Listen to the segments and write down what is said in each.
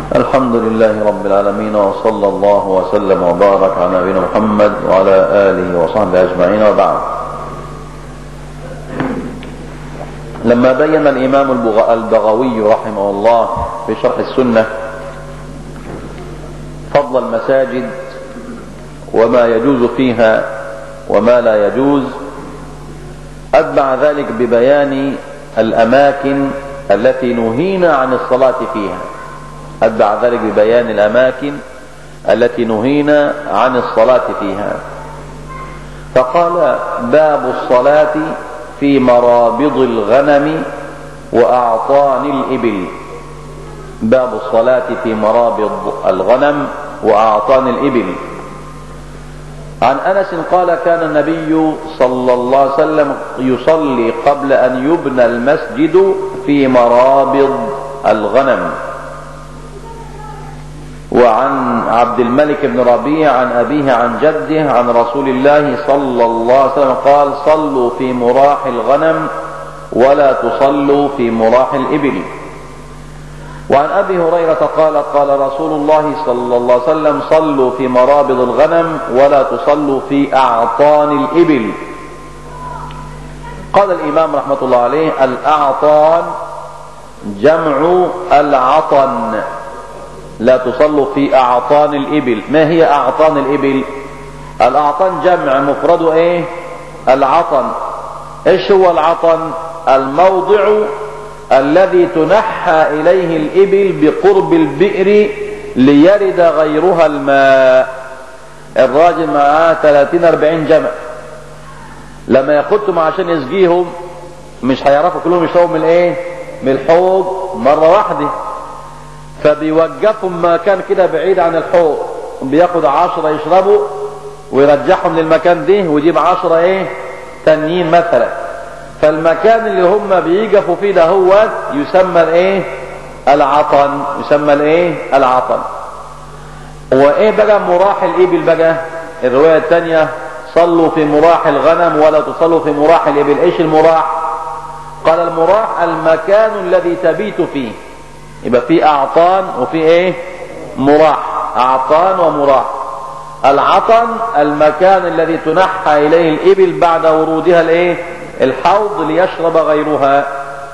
الحمد لله رب العالمين وصلى الله وسلم وبارك على نبينا محمد وعلى آله وصحبه أجمعين وبعد لما بين الإمام البغوي رحمه الله في شرح السنة فضل المساجد وما يجوز فيها وما لا يجوز أتبع ذلك ببيان الأماكن التي نهينا عن الصلاة فيها أتبع ذلك ببيان الأماكن التي نهينا عن الصلاة فيها فقال باب الصلاة في مرابض الغنم وأعطان الإبل باب الصلاة في مرابض الغنم وأعطان الإبل عن أنس قال كان النبي صلى الله عليه وسلم يصلي قبل أن يبنى المسجد في مرابض الغنم وعن عبد الملك بن ربيع عن أبيه عن جده عن رسول الله صلى الله عليه وسلم قال صلوا في مراح الغنم ولا تصلوا في مراح الإبل وعن أبي هريرة قال قال رسول الله صلى الله عليه وسلم صلوا في مرابض الغنم ولا تصلوا في أعطان الإبل قال الإمام رحمة الله عليه الأعطان جمع العطن لا تصلوا في أعطان الإبل ما هي أعطان الإبل الأعطان جمع مفرده إيه العطن إيش هو العطن الموضع الذي تنحى إليه الإبل بقرب البئر ليرد غيرها الماء الراجل معاه 30 40 جمع لما ياخدهم عشان يسقيهم مش هيعرفوا كلهم يشربوا من ايه من الحوض مرة واحدة فبيوقفهم مكان كده بعيد عن الحوض بياخد عشرة يشربوا ويرجعهم للمكان ده ويجيب عشرة ايه تانيين مثلا فالمكان اللي هم بيقفوا فيه ده هو يسمى الايه العطن يسمى الايه العطن وايه بقى مراح الابل بقى الرواية الثانية صلوا في مراح الغنم ولا تصلوا في مراح الابل ايش المراح قال المراح المكان الذي تبيت فيه يبقى في اعطان وفي ايه مراح اعطان ومراح العطن المكان الذي تنحى اليه الابل بعد ورودها الايه الحوض ليشرب غيرها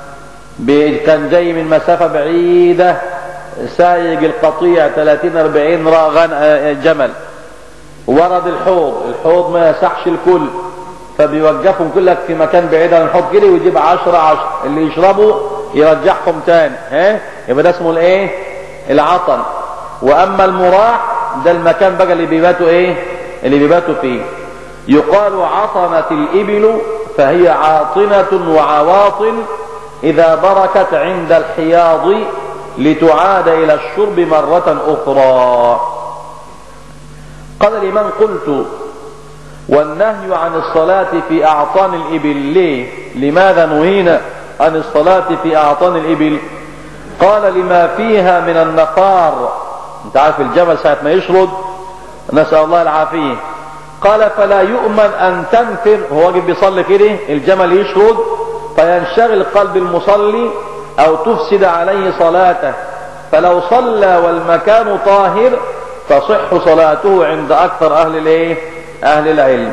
كان جاي من مسافة بعيدة سايق القطيع 30 40 راغن جمل ورد الحوض الحوض ما يسحش الكل فبيوقفهم كلك في مكان بعيد عن الحوض كده ويجيب 10 10 اللي يشربوا يرجعهم تاني ها يبقى ده اسمه الايه العطن واما المراح ده المكان بقى اللي بيباتوا ايه اللي بيباتوا فيه يقال عطنت الابل فهي عاطنة وعواطن إذا بركت عند الحياض لتعاد إلى الشرب مرة أخرى قال الإمام قلت والنهي عن الصلاة في أعطان الإبل ليه لماذا نهينا عن الصلاة في أعطان الإبل قال لما فيها من النقار انت عارف الجمل ساعة ما يشرد نسأل الله العافية قال فلا يؤمن أن تنفر هو واجب بيصلي كده الجمل يشرد فينشغل قلب المصلي أو تفسد عليه صلاته فلو صلى والمكان طاهر تصح صلاته عند أكثر أهل الايه أهل العلم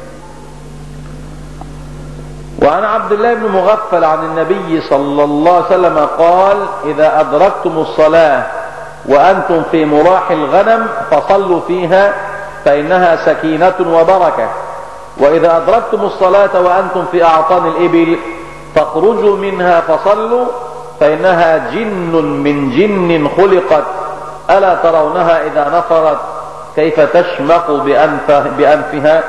وعن عبد الله بن مغفل عن النبي صلى الله عليه وسلم قال إذا أدركتم الصلاة وأنتم في مراح الغنم فصلوا فيها فإنها سكينة وبركة وإذا أدركتم الصلاة وأنتم في أعطان الإبل فاخرجوا منها فصلوا فإنها جن من جن خلقت ألا ترونها إذا نفرت كيف تشمق بأنفه بأنفها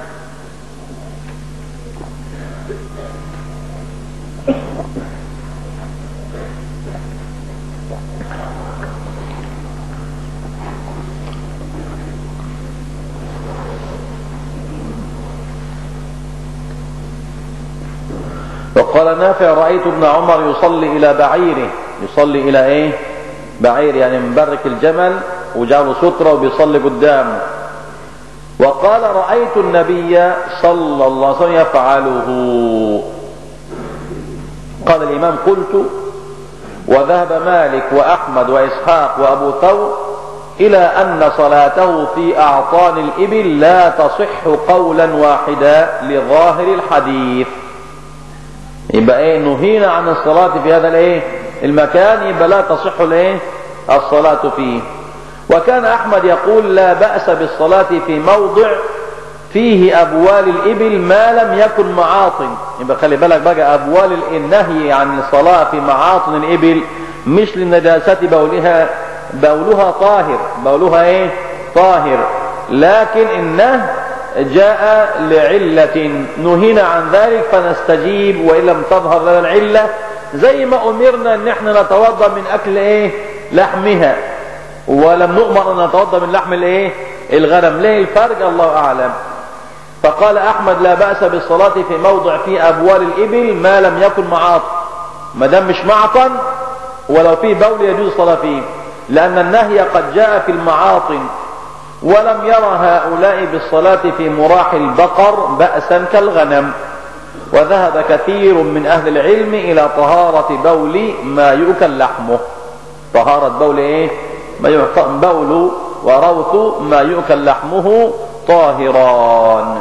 وقال نافع رأيت ابن عمر يصلي إلى بعيره يصلي إلى إيه بعير يعني مبرك الجمل وجعله سترة وبيصلي قدامه وقال رأيت النبي صلى الله عليه وسلم يفعله قال الإمام قلت وذهب مالك وأحمد وإسحاق وأبو ثور إلى أن صلاته في أعطان الإبل لا تصح قولا واحدا لظاهر الحديث يبقى ايه نهينا عن الصلاة في هذا الايه المكان يبقى لا تصح الايه الصلاة فيه وكان احمد يقول لا بأس بالصلاة في موضع فيه ابوال الابل ما لم يكن معاطن يبقى خلي بالك بقى ابوال النهي عن الصلاة في معاطن الابل مش لنجاسة بولها بولها طاهر بولها ايه طاهر لكن النهي جاء لعلة نهينا عن ذلك فنستجيب وإن لم تظهر لنا العلة زي ما أمرنا أن احنا نتوضأ من أكل إيه لحمها ولم نؤمر أن نتوضأ من لحم الإيه الغنم ليه الفرق الله أعلم فقال أحمد لا بأس بالصلاة في موضع فيه أبوال الإبل ما لم يكن معاط ما دام مش معطن ولو فيه بول يجوز الصلاة فيه لأن النهي قد جاء في المعاطن ولم ير هؤلاء بالصلاة في مراح البقر بأسا كالغنم وذهب كثير من أهل العلم إلى طهارة بول ما يؤكل لحمه طهارة بول إيه ما يعطى بول وروث ما يؤكل لحمه طاهران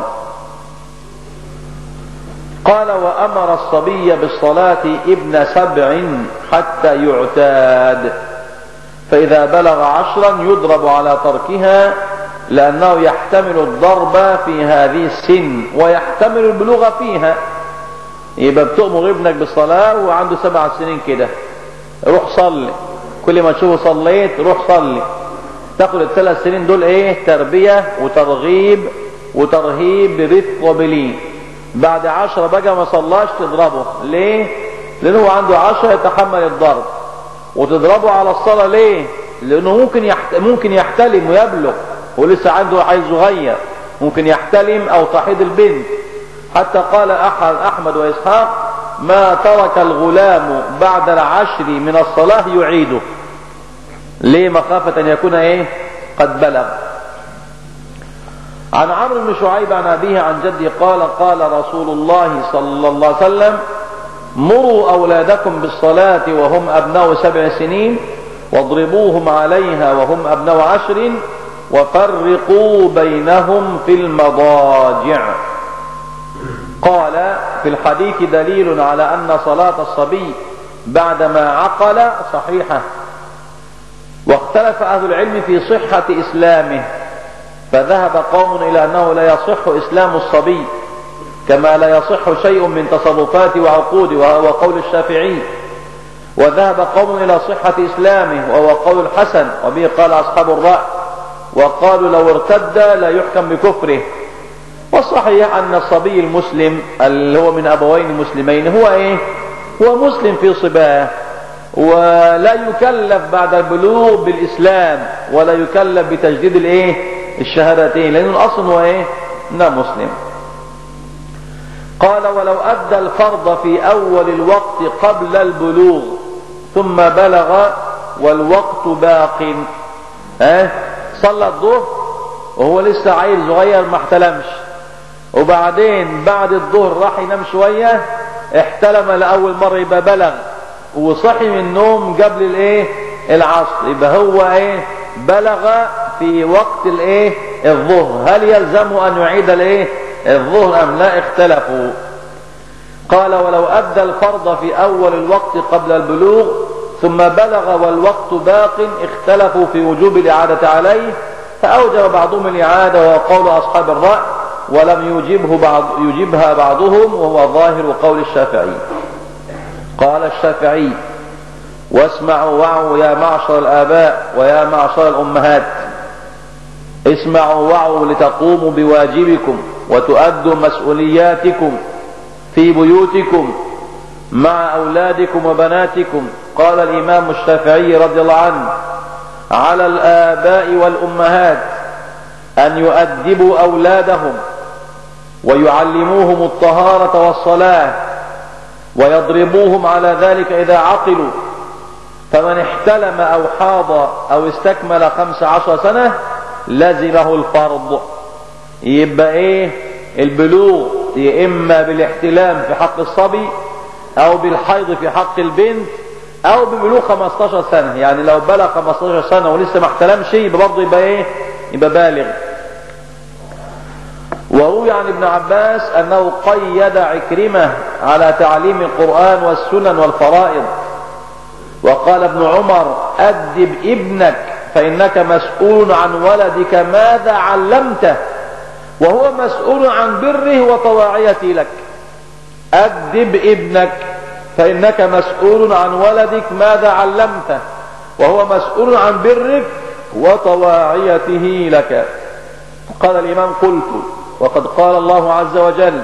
قال وأمر الصبي بالصلاة ابن سبع حتى يعتاد فإذا بلغ عشرا يضرب على تركها لأنه يحتمل الضرب في هذه السن ويحتمل البلوغ فيها يبقى بتؤمر ابنك بالصلاة وعنده سبع سنين كده روح صلي كل ما تشوفه صليت روح صلي تاخد الثلاث سنين دول ايه تربية وترغيب وترهيب برفق وبلين بعد عشرة بقى ما صلاش تضربه ليه لانه عنده عشرة يتحمل الضرب وتضربه على الصلاة ليه لانه ممكن يحت... ممكن يحتلم ويبلغ ولسه عنده عيل صغير ممكن يحتلم او تحيض البنت حتى قال أحد احمد واسحاق ما ترك الغلام بعد العشر من الصلاة يعيده ليه مخافة ان يكون ايه قد بلغ عن عمرو بن شعيب عن أبيه عن جده قال قال رسول الله صلى الله عليه وسلم مروا أولادكم بالصلاة وهم أبناء سبع سنين واضربوهم عليها وهم أبناء عشر وفرقوا بينهم في المضاجع قال في الحديث دليل على أن صلاة الصبي بعدما عقل صحيحة واختلف أهل العلم في صحة إسلامه فذهب قوم إلى أنه لا يصح إسلام الصبي كما لا يصح شيء من تصرفاته وعقوده وهو قول الشافعي وذهب قوم إلى صحة إسلامه وهو قول الحسن وبه قال أصحاب الرأي وقالوا لو ارتد لا يحكم بكفره والصحيح أن الصبي المسلم اللي هو من أبوين مسلمين هو إيه هو مسلم في صباه ولا يكلف بعد البلوغ بالإسلام ولا يكلف بتجديد الإيه الشهادتين لأنه الأصل هو إيه لا مسلم قال ولو أدى الفرض في أول الوقت قبل البلوغ ثم بلغ والوقت باق اه صلى الظهر وهو لسه عيل صغير ما احتلمش وبعدين بعد الظهر راح ينام شوية احتلم لأول مرة يبقى بلغ وصحي من النوم قبل الايه العصر يبقى هو ايه بلغ في وقت الايه الظهر هل يلزمه ان يعيد الايه الظهر ام لا اختلفوا قال ولو ادى الفرض في اول الوقت قبل البلوغ ثم بلغ والوقت باق اختلفوا في وجوب الاعادة عليه فاوجب بعضهم الاعادة وهو قول اصحاب الرأي ولم يجبه بعض يجبها بعضهم وهو ظاهر قول الشافعي قال الشافعي واسمعوا وعوا يا معشر الآباء ويا معشر الأمهات اسمعوا وعوا لتقوموا بواجبكم وتؤدوا مسؤولياتكم في بيوتكم مع أولادكم وبناتكم قال الإمام الشافعي رضي الله عنه على الآباء والأمهات أن يؤدبوا أولادهم ويعلموهم الطهارة والصلاة ويضربوهم على ذلك إذا عقلوا فمن احتلم أو حاض أو استكمل خمس عشر سنة لزمه الفرض يبقى ايه البلوغ يا اما بالاحتلام في حق الصبي او بالحيض في حق البنت او ببلوغ 15 سنة يعني لو بلغ 15 سنة ولسه ما احتلمش يبقى برضه يبقى ايه يبقى بالغ وروي عن ابن عباس انه قيد عكرمة على تعليم القرآن والسنن والفرائض وقال ابن عمر أدب ابنك فإنك مسؤول عن ولدك ماذا علمته وهو مسؤول عن بره وطواعيته لك أدب ابنك فإنك مسؤول عن ولدك ماذا علمته وهو مسؤول عن برك وطواعيته لك قال الإمام قلت وقد قال الله عز وجل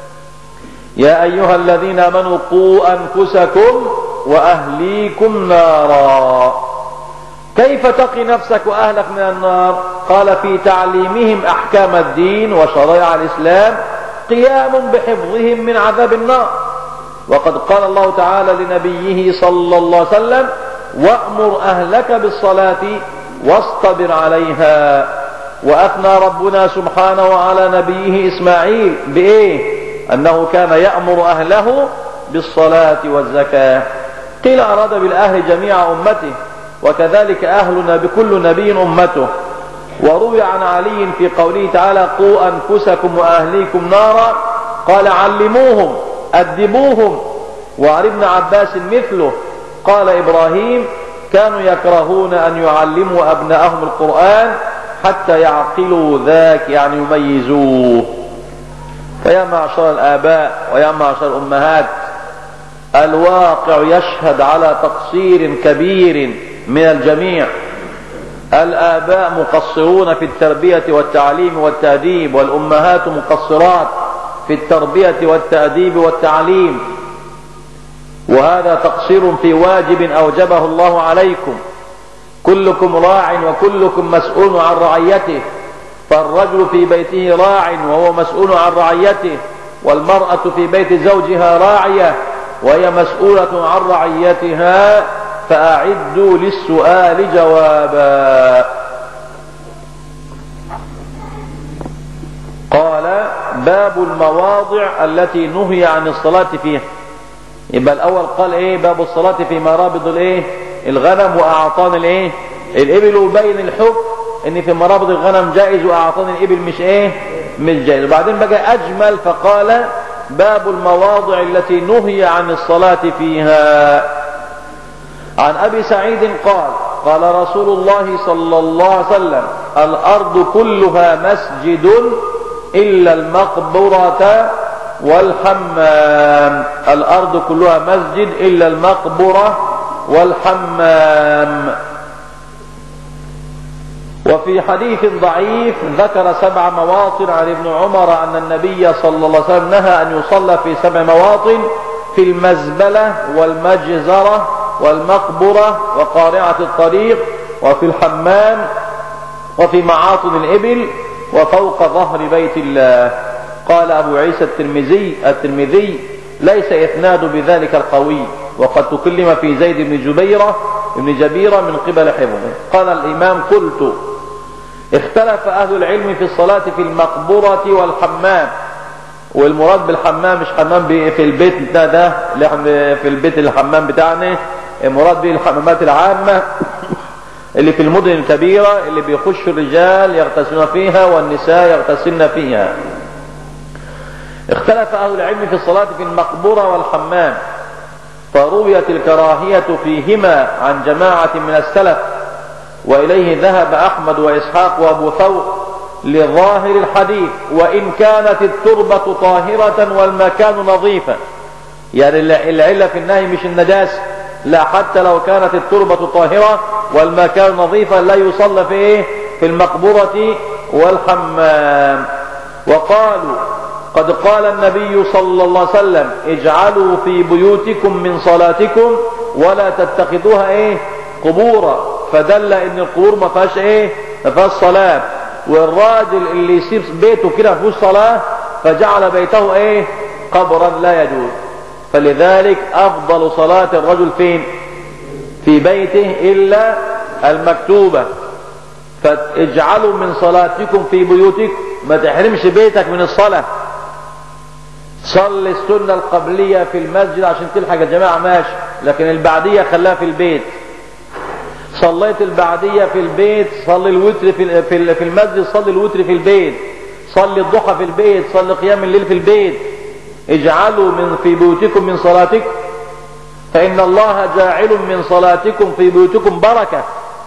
يا أيها الذين آمنوا قوا أنفسكم وأهليكم نارا كيف تقي نفسك وأهلك من النار قال في تعليمهم أحكام الدين وشرائع الإسلام قيام بحفظهم من عذاب النار وقد قال الله تعالى لنبيه صلى الله عليه وسلم وأمر أهلك بالصلاة واصطبر عليها وأثنى ربنا سبحانه على نبيه إسماعيل بإيه أنه كان يأمر أهله بالصلاة والزكاة قيل أراد بالأهل جميع أمته وكذلك أهلنا بكل نبي أمته وروي عن علي في قوله تعالى قوا أنفسكم وأهليكم نارا قال علموهم أدبوهم وعن ابن عباس مثله قال إبراهيم كانوا يكرهون أن يعلموا أبنائهم القرآن حتى يعقلوا ذاك يعني يميزوه فيا معشر الآباء ويا معشر الأمهات الواقع يشهد على تقصير كبير من الجميع الآباء مقصرون في التربية والتعليم والتأديب والأمهات مقصرات في التربية والتأديب والتعليم وهذا تقصير في واجب أوجبه الله عليكم كلكم راع وكلكم مسؤول عن رعيته فالرجل في بيته راع وهو مسؤول عن رعيته والمرأة في بيت زوجها راعية وهي مسؤولة عن رعيتها فأعدوا للسؤال جوابا قال باب المواضع التي نهي عن الصلاة فيها يبقى الأول قال إيه باب الصلاة في مرابض الإيه الغنم وأعطان الإيه الإبل وبين الحكم إن في مرابض الغنم جائز وأعطان الإبل مش إيه مش جائز وبعدين بقى أجمل فقال باب المواضع التي نهي عن الصلاة فيها عن أبي سعيد قال قال رسول الله صلى الله عليه وسلم الأرض كلها مسجد إلا المقبرة والحمام الأرض كلها مسجد إلا المقبرة والحمام وفي حديث ضعيف ذكر سبع مواطن عن ابن عمر أن النبي صلى الله عليه وسلم نهى أن يصلى في سبع مواطن في المزبلة والمجزرة والمقبرة وقارعة الطريق وفي الحمام وفي معاطن الإبل وفوق ظهر بيت الله قال أبو عيسى الترمذي الترمذي ليس إسناد بذلك القوي وقد تكلم في زيد بن جبيرة بن جبيرة من قبل حفظه قال الإمام قلت اختلف أهل العلم في الصلاة في المقبرة والحمام والمراد بالحمام مش حمام في البيت ده ده في البيت الحمام بتاعنا المراد به الحمامات العامة اللي في المدن الكبيرة اللي بيخش الرجال يغتسلون فيها والنساء يغتسلن فيها اختلف أهل العلم في الصلاة في المقبرة والحمام فرويت الكراهية فيهما عن جماعة من السلف وإليه ذهب أحمد وإسحاق وأبو ثور لظاهر الحديث وإن كانت التربة طاهرة والمكان نظيفا يعني العلة في النهي مش النجاسة لا حتى لو كانت التربة طاهرة والمكان نظيفا لا يصلى في ايه في المقبرة والحمام وقالوا قد قال النبي صلى الله عليه وسلم اجعلوا في بيوتكم من صلاتكم ولا تتخذوها ايه قبورا فدل ان القبور ما فيهاش ايه ما فيهاش صلاه والراجل اللي يسيب بيته كده ما فيهوش صلاه فجعل بيته ايه قبرا لا يجوز فلذلك افضل صلاه الرجل فين في بيته الا المكتوبه فاجعلوا من صلاتكم في بيوتكم ما تحرمش بيتك من الصلاه صل السنة القبلية في المسجد عشان تلحق الجماعة ماشي لكن البعدية خلاها في البيت صليت البعدية في البيت صلي الوتر في في في المسجد صلي الوتر في البيت صلي الضحى في البيت صلي قيام الليل في البيت اجعلوا من في بيوتكم من صلاتكم فإن الله جاعل من صلاتكم في بيوتكم بركة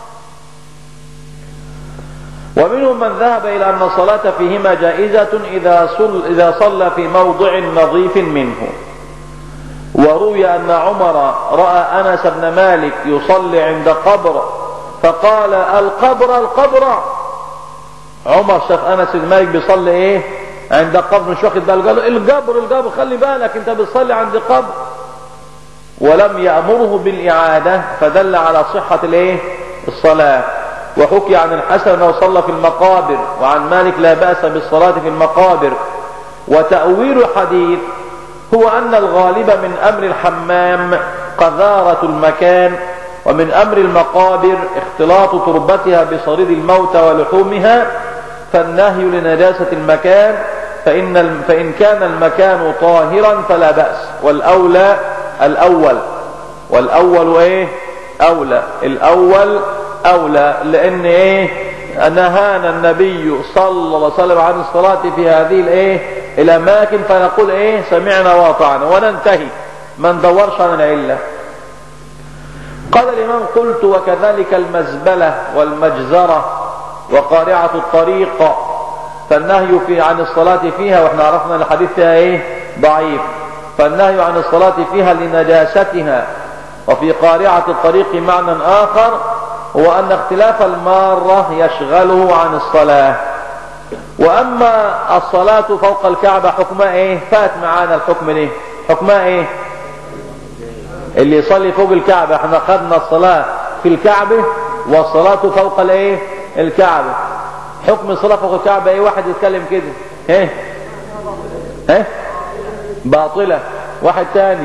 ومنهم من ذهب إلى أن الصلاة فيهما جائزة إذا صل إذا صلى في موضع نظيف منه وروي أن عمر رأى أنس بن مالك يصلي عند قبر فقال القبر القبر عمر شاف أنس بن مالك بيصلي إيه عند قبر مش واخد باله قال له القبر القبر خلي بالك أنت بتصلي عند قبر ولم يأمره بالإعادة فدل على صحة الإيه الصلاة وحكي عن الحسن أنه صلى في المقابر وعن مالك لا بأس بالصلاة في المقابر وتأويل الحديث هو أن الغالب من أمر الحمام قذارة المكان ومن أمر المقابر اختلاط تربتها بصريد الموتى ولحومها فالنهي لنجاسة المكان فإن, فإن كان المكان طاهرا فلا بأس والأولى الأول والأول إيه أولى الأول أولى لأن إيه نهانا النبي صلى الله عليه وسلم عن الصلاة في هذه الإيه الأماكن فنقول إيه سمعنا وأطعنا وننتهي ما ندورش عن العلة قال الإمام قلت وكذلك المزبلة والمجزرة وقارعة الطريق فالنهي في عن الصلاة فيها واحنا عرفنا الحديث فيها ايه ضعيف فالنهي عن الصلاة فيها لنجاستها وفي قارعة الطريق معنى آخر هو أن اختلاف المارة يشغله عن الصلاة وأما الصلاة فوق الكعبة حكمها إيه فات معانا الحكم ليه حكمها إيه اللي يصلي فوق الكعبة احنا خدنا الصلاة في الكعبة والصلاة فوق الايه الكعبة حكم الصلاة فوق الكعبة ايه واحد يتكلم كده ايه ايه باطلة واحد تاني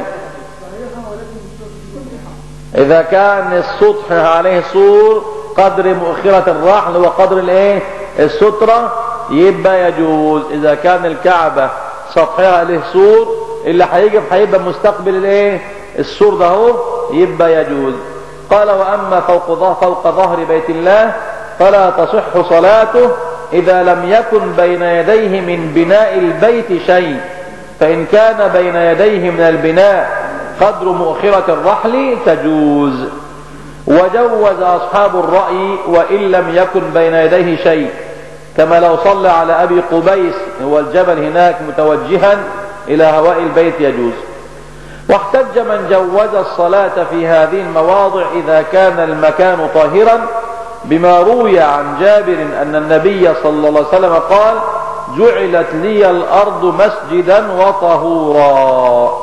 اذا كان السطح عليه سور قدر مؤخرة الرحل وقدر الايه السترة يبقى يجوز اذا كان الكعبة سطحها عليه سور اللي هيجي هيبقى مستقبل الايه السور ده هو يبقى يجوز قال واما فوق ظهر فوق ظهر بيت الله فلا تصح صلاته اذا لم يكن بين يديه من بناء البيت شيء فان كان بين يديه من البناء قدر مؤخرة الرحل تجوز وجوز أصحاب الرأي وإن لم يكن بين يديه شيء كما لو صلى على أبي قبيس هو الجبل هناك متوجها إلى هواء البيت يجوز واحتج من جوز الصلاة في هذه المواضع إذا كان المكان طاهرا بما روي عن جابر أن النبي صلى الله عليه وسلم قال جعلت لي الأرض مسجدا وطهورا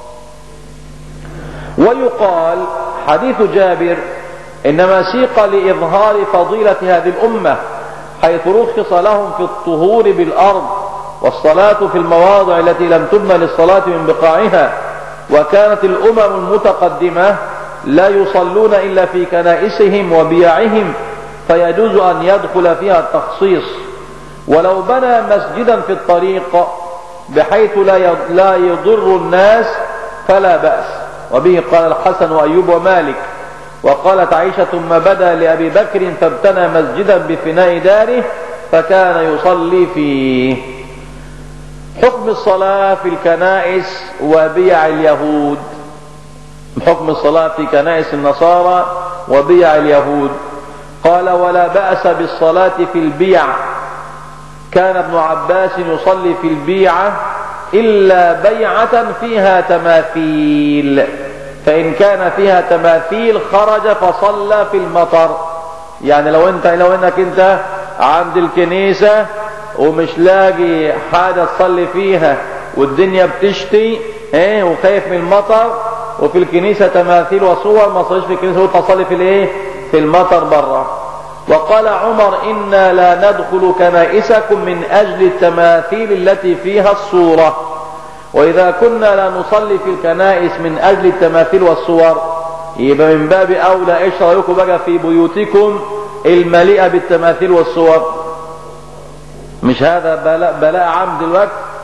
ويقال حديث جابر إنما سيق لإظهار فضيلة هذه الأمة حيث رخص لهم في الطهور بالأرض والصلاة في المواضع التي لم تبنى للصلاة من بقاعها وكانت الأمم المتقدمة لا يصلون إلا في كنائسهم وبيعهم فيجوز أن يدخل فيها التخصيص ولو بنى مسجدا في الطريق بحيث لا يضر الناس فلا بأس وبه قال الحسن وأيوب ومالك وقالت عائشة ثم بدا لأبي بكر فابتنى مسجدا بفناء داره فكان يصلي فيه حكم الصلاة في الكنائس وبيع اليهود حكم الصلاة في كنائس النصارى وبيع اليهود قال ولا بأس بالصلاة في البيع كان ابن عباس يصلي في البيعة إلا بيعة فيها تماثيل فإن كان فيها تماثيل خرج فصلى في المطر يعني لو انت لو انك انت عند الكنيسة ومش لاقي حاجة تصلي فيها والدنيا بتشتي ايه وخايف من المطر وفي الكنيسة تماثيل وصور ما صليش في الكنيسة وتصلي في الايه في المطر برا وقال عمر إنا لا ندخل كنائسكم من أجل التماثيل التي فيها الصورة وإذا كنا لا نصلي في الكنائس من أجل التماثيل والصور يبقى من باب أولى إيش رأيكم بقى في بيوتكم المليئة بالتماثيل والصور مش هذا بلاء, بلاء عام دلوقتي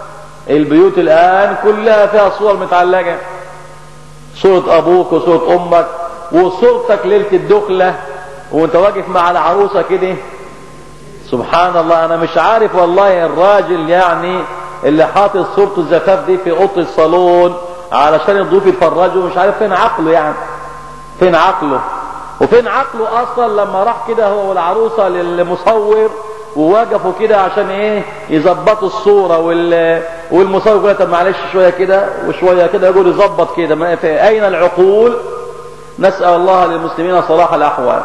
البيوت الآن كلها فيها صور متعلقة صورة أبوك وصورة أمك وصورتك ليلة الدخلة وانت واقف مع العروسة كده سبحان الله انا مش عارف والله الراجل يعني اللي حاطط صورة الزفاف دي في اوضه الصالون علشان الضيوف يتفرجوا مش عارف فين عقله يعني فين عقله وفين عقله اصلا لما راح كده هو والعروسة للمصور ووقفوا كده عشان ايه يظبطوا الصورة وال... والمصور يقول طب معلش شوية كده وشوية كده يقول يظبط كده ما في اين العقول نسأل الله للمسلمين صلاح الاحوال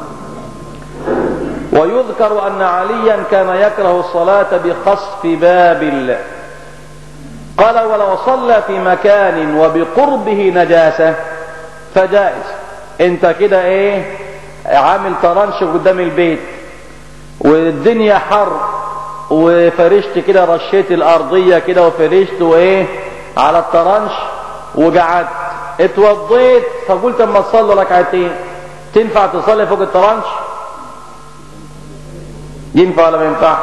ويذكر أن عليا كان يكره الصلاة بخصف باب قال ولو صلى في مكان وبقربه نجاسة فجائز انت كده ايه عامل طرنش قدام البيت والدنيا حر وفرشت كده رشيت الارضية كده وفرشت وايه على الطرنش وقعدت اتوضيت فقلت اما تصلي ركعتين تنفع تصلي فوق الطرنش ينفع ولا ما ينفعش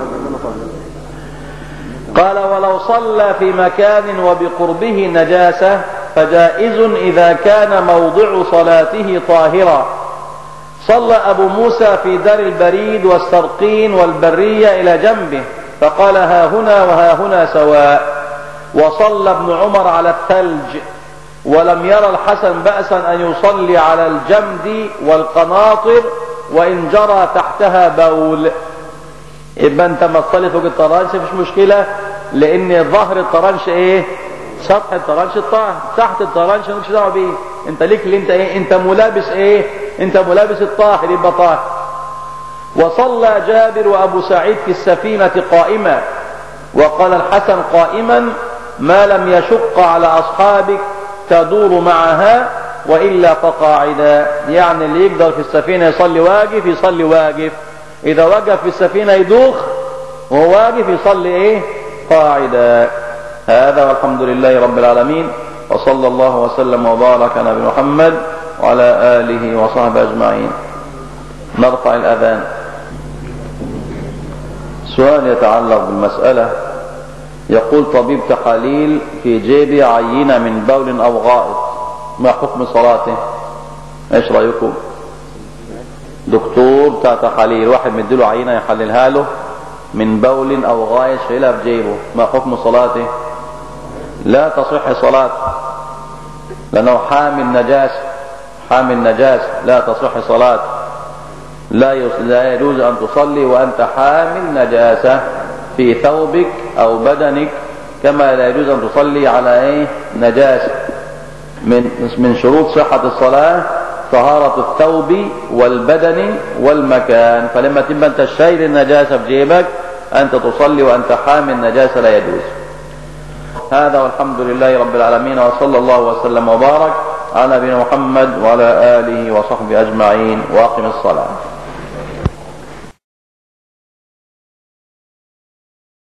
قال ولو صلى في مكان وبقربه نجاسة فجائز إذا كان موضع صلاته طاهرا صلى أبو موسى في دار البريد والسرقين والبرية إلى جنبه فقال ها هنا وها هنا سواء وصلى ابن عمر على الثلج ولم يرى الحسن بأسا أن يصلي على الجمد والقناطر وإن جرى تحتها بول يبقى انت ما تصلي فوق الطرانش مفيش مشكلة لان ظهر الطرانش ايه سطح الطرانش الطاهر تحت الطرانش مالكش دعوه بيه انت ليك اللي انت ايه انت ملابس ايه انت ملابس الطاهر يبقى طاهر وصلى جابر وابو سعيد في السفينة قائما وقال الحسن قائما ما لم يشق على اصحابك تدور معها وإلا فقاعدا يعني اللي يقدر في السفينة يصلي واقف يصلي واقف إذا وقف في السفينة يدوخ وهو واقف يصلي إيه قاعدا هذا والحمد لله رب العالمين وصلى الله وسلم وبارك على نبي محمد وعلى آله وصحبه أجمعين نرفع الأذان سؤال يتعلق بالمسألة يقول طبيب تحاليل في جيبي عينة من بول أو غائط ما حكم صلاته ايش رايكم دكتور بتاع تحاليل واحد مديله عينه يحللها له من بول او غاية شايلها في جيبه ما حكم صلاته لا تصح صلاته لانه حامل نجاسه حامل نجاسه لا تصح صلاته لا لا يجوز ان تصلي وانت حامل نجاسه في ثوبك او بدنك كما لا يجوز ان تصلي على ايه نجاسه من من شروط صحة الصلاة طهارة الثوب والبدن والمكان فلما تبقى انت شايل النجاسة في جيبك انت تصلي وانت حامل النجاسة لا يجوز هذا والحمد لله رب العالمين وصلى الله وسلم وبارك على نبينا محمد وعلى آله وصحبه أجمعين واقم الصلاة